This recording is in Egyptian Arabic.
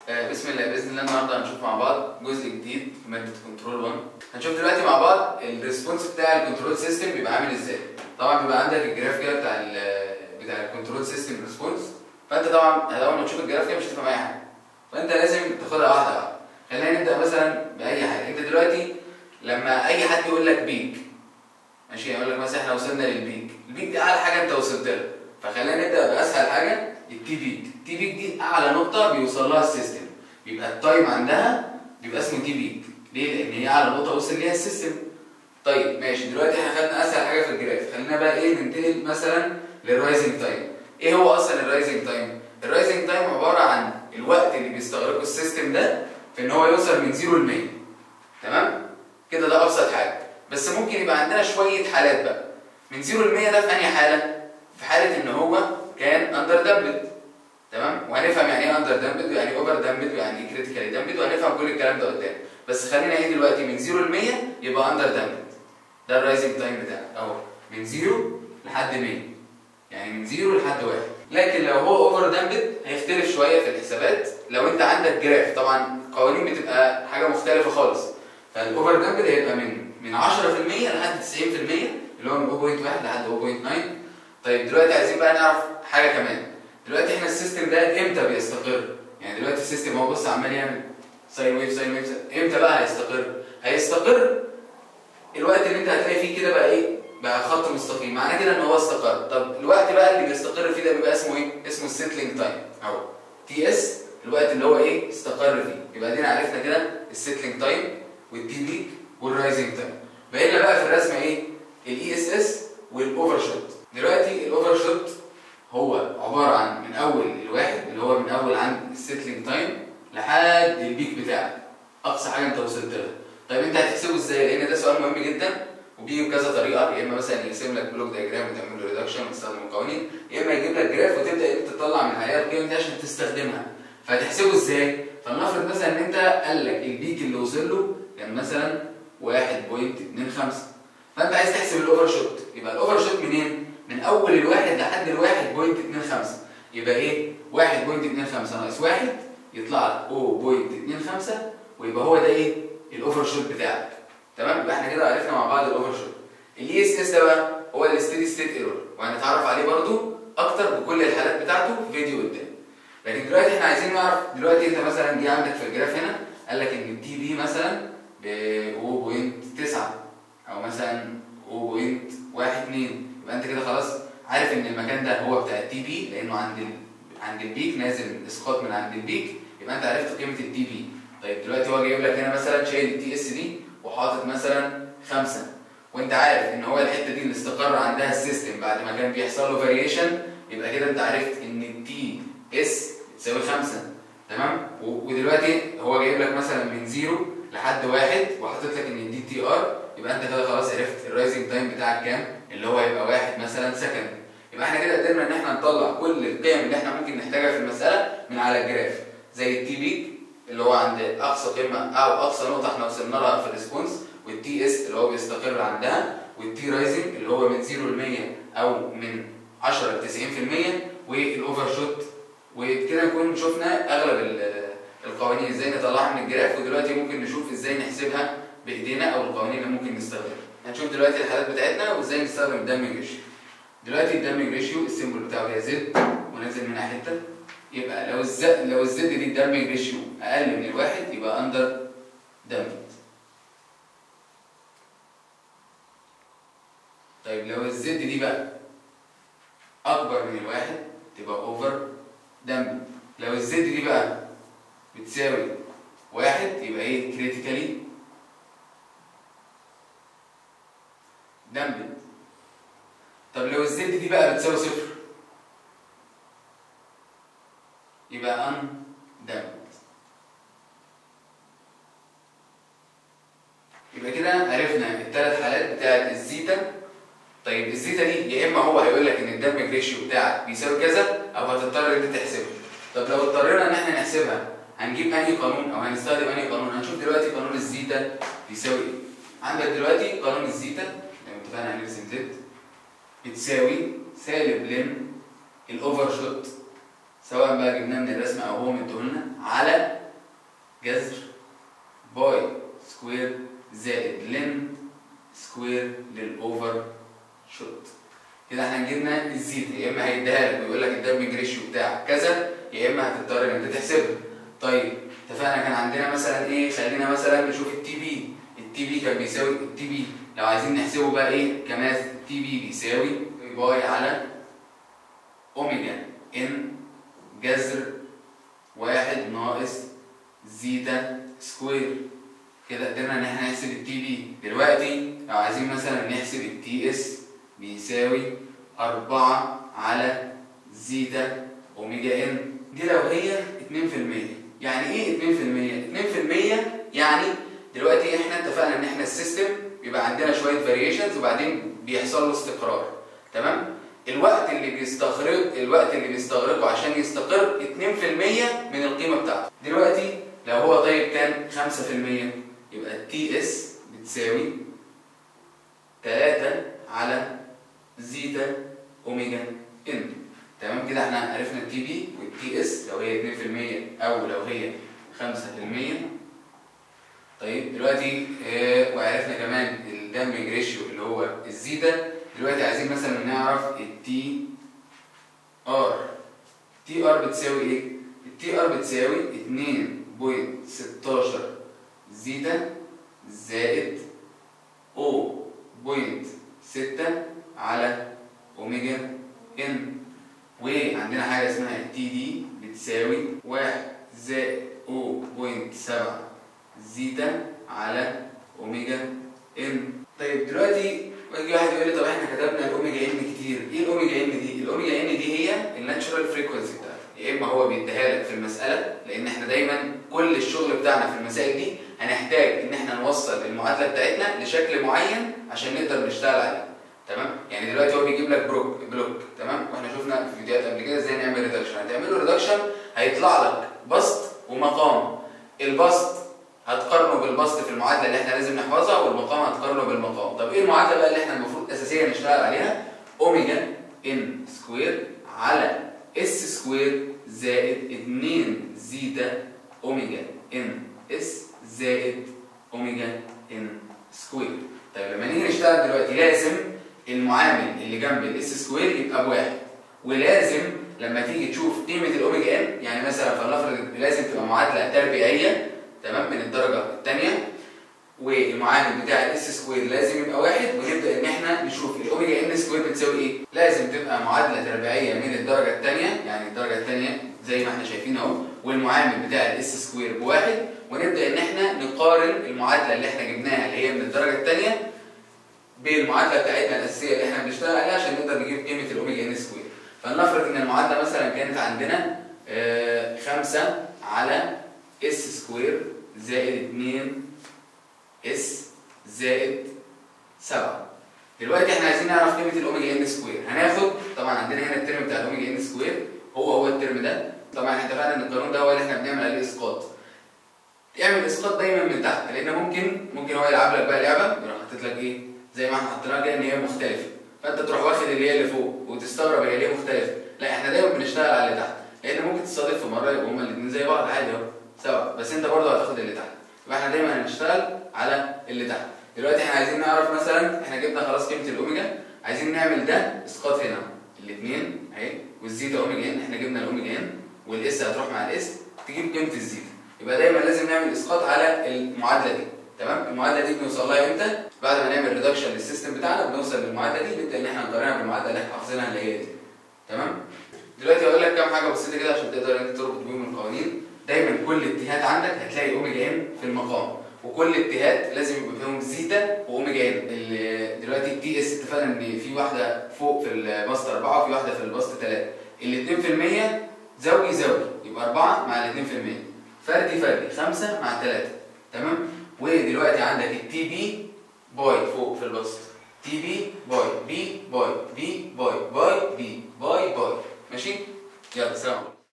آه، بسم الله باذن الله النهارده هنشوف مع بعض جزء جديد في ماده كنترول 1 هنشوف دلوقتي مع بعض الريسبونس بتاع الكنترول سيستم بيبقى عامل ازاي طبعا بيبقى عندك الجراف كده بتاع ال بتاع الكنترول سيستم ريسبونس فانت طبعا اول ما تشوف الجراف كده مش هتفهم اي حاجه فانت لازم تاخدها واحده واحده خلينا نبدا مثلا باي حاجه انت دلوقتي لما اي حد يقول لك بيك ماشي يقول لك مثلا احنا وصلنا للبيك البيك دي اعلى حاجه انت وصلت لها فخلينا نبدا باسهل حاجه التي بيك التي بيك دي اعلى نقطه بيوصل لها السيستم بيبقى التايم عندها بيبقى اسمه تي بيك ليه لان هي اعلى نقطه وصل ليها السيستم طيب ماشي دلوقتي احنا خدنا اسهل حاجه في الجراف خلينا بقى ايه ننتقل مثلا للرايزنج تايم ايه هو اصلا الرايزنج تايم الرايزنج تايم عباره عن الوقت اللي بيستغرقه السيستم ده في ان هو يوصل من 0 ل 100 تمام كده ده ابسط حاجه بس ممكن يبقى عندنا شويه حالات بقى من 0 ل 100 ده في انهي حاله في حاله ان هو كان اندر دامبد تمام وهنفهم يعني ايه اندر دامبد ويعني اوفر دامبد ويعني ايه كريتيكالي دامبد وهنفهم كل الكلام ده قدام بس خلينا ايه دلوقتي من 0 ل 100 يبقى اندر دامبد ده الرايزنج تايم بتاعك اهو من 0 لحد 100 يعني من 0 لحد 1 لكن لو هو اوفر دامبد هيختلف شويه في الحسابات لو انت عندك جراف طبعا القوانين بتبقى حاجه مختلفه خالص فالاوفر دامبد هيبقى من من 10% لحد 90% اللي هو من 0.1 لحد 0.9 طيب دلوقتي عايزين بقى نعرف حاجه كمان دلوقتي احنا السيستم ده امتى بيستقر يعني دلوقتي السيستم هو بص عمال يعمل ساين ويف ساين ويف امتى بقى هيستقر هيستقر الوقت اللي انت هتلاقي فيه كده بقى ايه بقى خط مستقيم معناه كده ان هو استقر طب الوقت بقى اللي بيستقر فيه ده بيبقى اسمه ايه اسمه السيتلينج تايم اهو تي اس الوقت اللي هو ايه استقر فيه يبقى دينا عرفنا كده السيتلينج تايم والتي بيك والرايزنج تايم بقى لنا بقى في الرسمه ايه الاي اس اس والاوفر شوت دلوقتي الاوفر شوت هو عباره عن من اول الواحد اللي هو من اول عند السيتلينج تايم لحد البيك بتاعك اقصى حاجه انت وصلت لها طيب انت هتحسبه ازاي لان ده سؤال مهم جدا وبيجي بكذا طريقه يا اما مثلا يرسم لك بلوك دايجرام وتعمل له ريدكشن وتستخدم القوانين يا اما يجيب لك جراف وتبدا انت تطلع من الحقيقه القيم دي عشان تستخدمها فهتحسبه ازاي فلنفرض مثلا ان انت قال لك البيك اللي وصل له كان مثلا 1.25 فانت عايز تحسب الاوفر شوت يبقى الاوفر شوت منين من اول الواحد لحد الواحد بوينت 25 يبقى ايه 1.25 ناقص 1 يطلع لك 0.25 ويبقى هو ده ايه الاوفر شوت بتاعك تمام يبقى احنا كده عرفنا مع بعض الاوفر شوت الاي اس اس ده بقى هو الستيدي ستيت ايرور وهنتعرف عليه برضو اكتر بكل الحالات بتاعته في فيديو قدام لكن دلوقتي احنا عايزين نعرف دلوقتي انت مثلا جه عندك في الجراف هنا قال لك ان التي بي مثلا ب 0.9 او مثلا 0.12 يبقى انت كده خلاص عارف ان المكان ده هو بتاع التي بي لانه عند ال... عند البيك نازل اسقاط من عند البيك يبقى انت عرفت قيمه التي بي طيب دلوقتي هو جايب لك هنا مثلا شايل التي اس دي وحاطط مثلا خمسة وانت عارف ان هو الحته دي اللي استقر عندها السيستم بعد ما كان بيحصل له فاريشن يبقى كده انت عرفت ان التي اس تساوي خمسة تمام ودلوقتي هو جايب لك مثلا من زيرو لحد واحد وحاطط لك ان الدي تي ار يبقى انت كده خلاص عرفت الرايزنج تايم بتاعك كام اللي هو هيبقى واحد مثلا سكند يبقى احنا كده قدرنا ان احنا نطلع كل القيم اللي احنا ممكن نحتاجها في المساله من على الجراف زي التي بيك اللي هو عند اقصى قيمه او اقصى نقطه احنا وصلنا لها في الريسبونس والتي اس اللي هو بيستقر عندها والتي رايزنج اللي هو من 0 ل 100 او من 10 ل 90% والاوفر شوت وكده نكون شفنا اغلب القوانين ازاي نطلعها من الجراف ودلوقتي ممكن نشوف ازاي نحسبها بايدينا او القوانين اللي ممكن نستخدمها هنشوف دلوقتي الحالات بتاعتنا وازاي نستخدم الدامج ريشيو دلوقتي الدامج ريشيو السيمبل بتاعه هي زد ونازل منها حته يبقى لو الزد لو الزد دي الدامج ريشيو اقل من الواحد يبقى اندر دامج طيب لو الزد دي بقى اكبر من الواحد تبقى اوفر دامج لو الزد دي بقى بتساوي واحد يبقى ايه كريتيكالي دامبد طب لو الزد دي بقى بتساوي صفر يبقى ان دامبد يبقى كده عرفنا الثلاث حالات بتاعت الزيتا طيب الزيتا دي يا اما هو هيقول لك ان الدامج ريشيو بتاعك بيساوي كذا او هتضطر ان انت تحسبها طب لو اضطرينا ان احنا نحسبها هنجيب انهي قانون او هنستخدم انهي قانون هنشوف دلوقتي قانون الزيتا بيساوي ايه عندك دلوقتي قانون الزيتا زي ما اتفقنا هنرسم زد بتساوي سالب لن الاوفر شوت سواء بقى جبناه من الرسم او هو مديهولنا على جذر باي سكوير زائد لن سكوير للاوفر شوت كده احنا جبنا الزيتا يا اما هيديها لك ويقول لك الدمج ريشيو بتاع كذا يا اما هتضطر ان انت تحسبها طيب اتفقنا كان عندنا مثلا ايه خلينا مثلا نشوف التي بي التي بي كان بيساوي التي بي لو عايزين نحسبه بقى ايه كماث تي بي بيساوي باي على اوميجا ان جذر واحد ناقص زيتا سكوير كده قدرنا ان احنا نحسب التي بي دلوقتي لو عايزين مثلا نحسب التي اس بيساوي أربعة على زيتا أوميجا إن دي لو هي 2% يعني إيه 2%؟ 2% يعني دلوقتي إحنا اتفقنا إن إحنا السيستم بيبقى عندنا شوية فاريشنز وبعدين بيحصل له استقرار تمام؟ الوقت اللي بيستغرق الوقت اللي بيستغرقه عشان يستقر 2% من القيمة بتاعته دلوقتي لو هو طيب كان 5% يبقى التي اس بتساوي 3 على زيتا اوميجا ان تمام كده احنا عرفنا التي بي والتي اس لو هي 2% او لو هي 5% طيب دلوقتي اه وعرفنا كمان الدامج ريشيو اللي هو الزيتا دلوقتي عايزين مثلا نعرف التي ار تي ار بتساوي ايه التي ار بتساوي 2.16 زيتا زائد او بوينت 6 على اوميجا ان وعندنا حاجه اسمها التي دي بتساوي 1 زائد او بوينت 7 زيتا على اوميجا ان طيب دلوقتي يجي واحد يقول لي طب احنا كتبنا الاوميجا ان كتير ايه الاوميجا ان دي الاوميجا ان دي هي الناتشورال فريكوانسي بتاعتها يا اما هو بيديها لك في المساله لان احنا دايما كل الشغل بتاعنا في المسائل دي هنحتاج ان احنا نوصل المعادله بتاعتنا لشكل معين عشان نقدر نشتغل عليه تمام يعني دلوقتي هو بيجيب لك بلوك بلوك تمام واحنا شفنا في فيديوهات قبل كده ازاي نعمل ريدكشن هتعمل له ريدكشن هيطلع لك بسط ومقام البسط هتقارنه بالبسط في المعادله اللي احنا لازم نحفظها والمقام هتقارنه بالمقام طب ايه المعادله بقى اللي احنا المفروض اساسيا نشتغل عليها اوميجا ان سكوير على اس سكوير زائد 2 زيتا اوميجا ان اس زائد اوميجا ان سكوير طيب لما نيجي نشتغل دلوقتي لازم المعامل اللي جنب الاس سكوير يبقى بواحد ولازم لما تيجي تشوف قيمه الاوميجا ان يعني مثلا فلنفرض لازم تبقى معادله تربيعيه تمام من الدرجه الثانيه والمعامل بتاع الاس سكوير لازم يبقى واحد ونبدا ان احنا نشوف الاوميجا ان سكوير بتساوي ايه لازم تبقى معادله تربيعيه من الدرجه الثانيه يعني الدرجه الثانيه زي ما احنا شايفين اهو والمعامل بتاع الاس سكوير بواحد ونبدا ان احنا نقارن المعادله اللي احنا جبناها اللي هي من الدرجه الثانيه بالمعادله بتاعتنا الاساسيه اللي احنا بنشتغل عليها عشان نقدر نجيب قيمه الاوميجا ان سكوير فلنفرض ان المعادله مثلا كانت عندنا 5 على اس سكوير زائد 2 اس زائد 7 دلوقتي احنا عايزين نعرف قيمه الاوميجا ان سكوير هناخد طبعا عندنا هنا الترم بتاع الاوميجا ان سكوير هو هو الترم ده طبعا احنا اتفقنا ان القانون ده هو اللي احنا بنعمل عليه اسقاط اعمل اسقاط دايما من تحت لان ممكن ممكن هو يلعب لك بقى لعبه يروح حاطط لك ايه زي ما احنا حطيناها كده ان هي مختلفه فانت تروح واخد اللي هي اللي فوق وتستغرب هي ليه مختلفه لا احنا دايما بنشتغل على اللي تحت لان ممكن تصادف في مره يبقوا هما الاثنين زي بعض عادي اهو سوا بس انت برضه هتاخد اللي تحت يبقى احنا دايما هنشتغل على اللي تحت دلوقتي احنا عايزين نعرف مثلا احنا جبنا خلاص قيمه الاوميجا عايزين نعمل ده اسقاط هنا الاثنين اهي والزيتا اوميجا ان احنا جبنا الاوميجا ان والاس هتروح مع الاس تجيب قيمه الزيتا يبقى دايما لازم نعمل اسقاط على المعادله دي تمام المعادله دي بنوصل لها امتى بعد ما نعمل ريدكشن للسيستم بتاعنا بنوصل للمعادله دي نبدا ان احنا نقارنها بالمعادله اللي احنا حافظينها اللي هي دي تمام دلوقتي هقول لك كام حاجه بسيطه كده عشان تقدر انت تربط بيهم القوانين دايما كل اتجاهات عندك هتلاقي اوميجا ان في المقام وكل اتجاهات لازم يبقى فيهم زيتا واوميجا ان دلوقتي التي اس اتفقنا ان في واحده فوق في البسط 4 وفي واحده في البسط 3 ال 2% زوجي زوجي يبقى 4 مع ال 2% فردي فردي 5 مع 3 تمام ودلوقتي عندك التي بي باي فوق في البسط تي بي باي بي باي بي باي باي بي باي باي ماشي يلا سلام عليكم